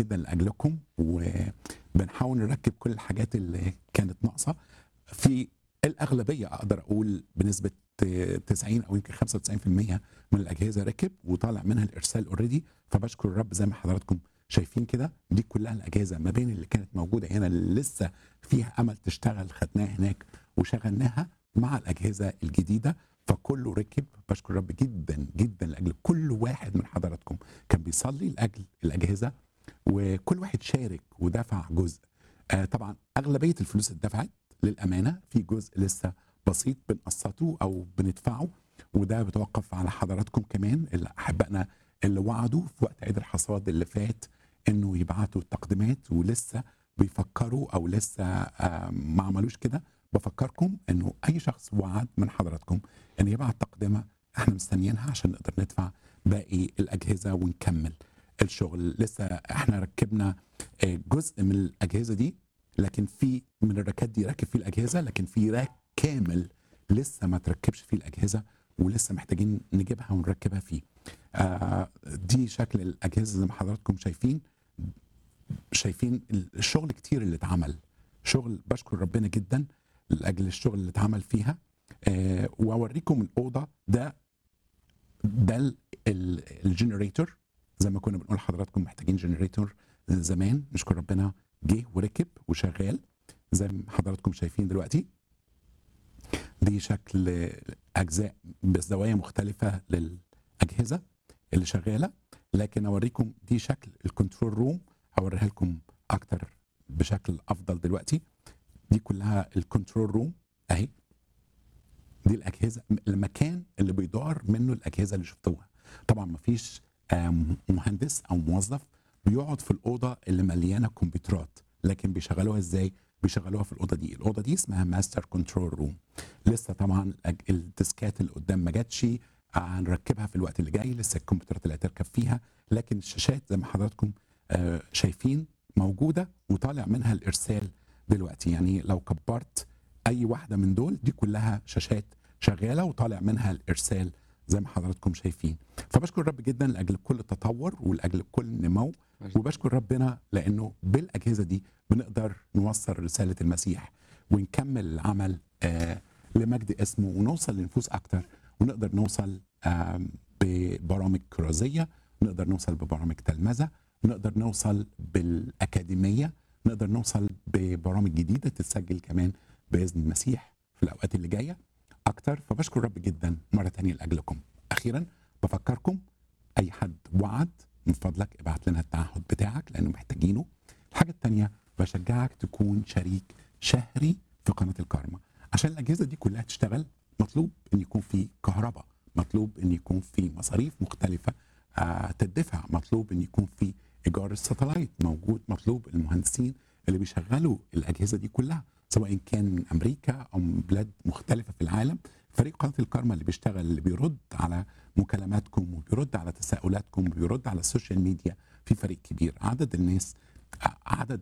جدا لاجلكم وبنحاول نركب كل الحاجات اللي كانت ناقصه في الاغلبيه اقدر اقول بنسبه 90 او يمكن 95% من الاجهزه ركب وطالع منها الارسال اوريدي فبشكر الرب زي ما حضراتكم شايفين كده دي كلها الاجهزه ما بين اللي كانت موجوده هنا اللي لسه فيها امل تشتغل خدناها هناك وشغلناها مع الاجهزه الجديده فكله ركب بشكر الرب جدا جدا لاجل كل واحد من حضراتكم كان بيصلي لاجل الاجهزه وكل واحد شارك ودفع جزء آه طبعا اغلبيه الفلوس اتدفعت للامانه في جزء لسه بسيط بنقسطه او بندفعه وده بتوقف على حضراتكم كمان اللي احبائنا اللي وعدوا في وقت عيد الحصاد اللي فات انه يبعتوا التقديمات ولسه بيفكروا او لسه آه ما عملوش كده بفكركم انه اي شخص وعد من حضراتكم ان يبعت تقدمه احنا مستنيينها عشان نقدر ندفع باقي الاجهزه ونكمل الشغل لسه احنا ركبنا آه، جزء من الاجهزه دي لكن في من الراكات دي راكب فيه الاجهزه لكن في راك كامل لسه ما تركبش فيه الاجهزه ولسه محتاجين نجيبها ونركبها فيه آه دي شكل الاجهزه زي ما حضراتكم شايفين شايفين الشغل كتير اللي اتعمل شغل بشكر ربنا جدا لاجل الشغل اللي اتعمل فيها آه واوريكم الاوضه ده ده ال- ال- الجنريتور زي ما كنا بنقول لحضراتكم محتاجين جنريتور زمان نشكر ربنا جه وركب وشغال زي ما حضراتكم شايفين دلوقتي دي شكل اجزاء بزوايا مختلفه للاجهزه اللي شغاله لكن اوريكم دي شكل الكنترول روم هوريها لكم اكتر بشكل افضل دلوقتي دي كلها الكنترول روم اهي دي الاجهزه المكان اللي بيدار منه الاجهزه اللي شفتوها طبعا ما فيش مهندس او موظف بيقعد في الاوضه اللي مليانه كمبيوترات لكن بيشغلوها ازاي بيشغلوها في الاوضه دي الاوضه دي اسمها ماستر كنترول روم لسه طبعا الأج- الديسكات اللي قدام ما جاتش هنركبها في الوقت اللي جاي لسه الكمبيوترات اللي هتركب فيها لكن الشاشات زي ما حضراتكم آه، شايفين موجوده وطالع منها الارسال دلوقتي يعني لو كبرت اي واحده من دول دي كلها شاشات شغاله وطالع منها الارسال زي ما حضراتكم شايفين فبشكر الرب جدا لاجل كل تطور ولاجل كل نمو وبشكر ربنا لانه بالاجهزه دي بنقدر نوصل رساله المسيح ونكمل العمل آه لمجد اسمه ونوصل لنفوس اكتر ونقدر نوصل آه ببرامج كرازيه نقدر نوصل ببرامج تلمذه نقدر نوصل بالاكاديميه نقدر نوصل ببرامج جديده تتسجل كمان باذن المسيح في الاوقات اللي جايه اكتر فبشكر الرب جدا مره تانية لاجلكم اخيرا بفكركم اي حد وعد من فضلك ابعت لنا التعهد بتاعك لانه محتاجينه الحاجه الثانيه بشجعك تكون شريك شهري في قناه الكارما عشان الاجهزه دي كلها تشتغل مطلوب ان يكون في كهرباء مطلوب ان يكون في مصاريف مختلفه آه تدفع مطلوب ان يكون في ايجار الساتلايت موجود مطلوب المهندسين اللي بيشغلوا الاجهزه دي كلها سواء كان من امريكا او من بلاد مختلفه في العالم فريق قناه الكارما اللي بيشتغل اللي بيرد على مكالماتكم وبيرد على تساؤلاتكم وبيرد على السوشيال ميديا في فريق كبير عدد الناس عدد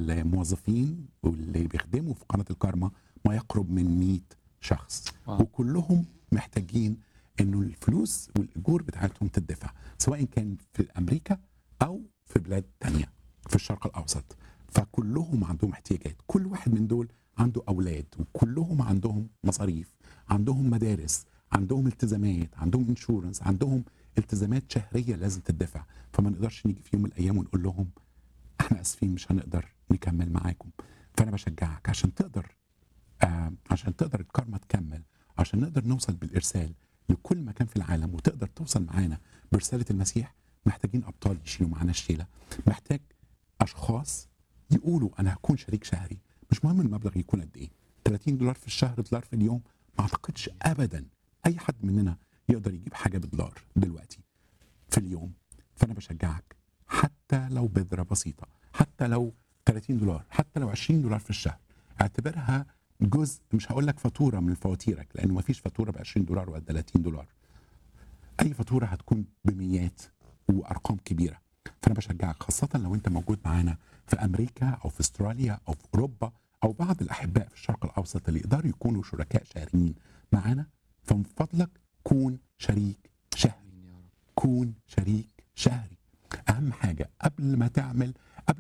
الموظفين واللي بيخدموا في قناه الكارما ما يقرب من 100 شخص واو. وكلهم محتاجين انه الفلوس والاجور بتاعتهم تدفع سواء كان في امريكا او في بلاد تانية في الشرق الاوسط فكلهم عندهم احتياجات كل واحد من دول عنده اولاد وكلهم عندهم مصاريف عندهم مدارس عندهم التزامات عندهم انشورنس عندهم التزامات شهريه لازم تدفع فما نقدرش نيجي في يوم من الايام ونقول لهم احنا اسفين مش هنقدر نكمل معاكم فانا بشجعك عشان تقدر آه عشان تقدر الكارما تكمل عشان نقدر نوصل بالارسال لكل مكان في العالم وتقدر توصل معانا برساله المسيح محتاجين ابطال يشيلوا معانا الشيله محتاج اشخاص يقولوا انا هكون شريك شهري مش مهم المبلغ يكون قد ايه 30 دولار في الشهر دولار في اليوم ما اعتقدش ابدا اي حد مننا يقدر يجيب حاجه بدولار دلوقتي في اليوم فانا بشجعك حتى لو بذره بسيطه حتى لو 30 دولار حتى لو 20 دولار في الشهر اعتبرها جزء مش هقول لك فاتوره من فواتيرك لانه ما فيش فاتوره ب 20 دولار ولا 30 دولار اي فاتوره هتكون بميات وارقام كبيره فانا بشجعك خاصه لو انت موجود معانا في امريكا او في استراليا او في اوروبا او بعض الاحباء في الشرق الاوسط اللي يقدروا يكونوا شركاء شهريين معانا فمن فضلك كون شريك شهري آمين يا رب كون شريك شهري اهم حاجه قبل ما تعمل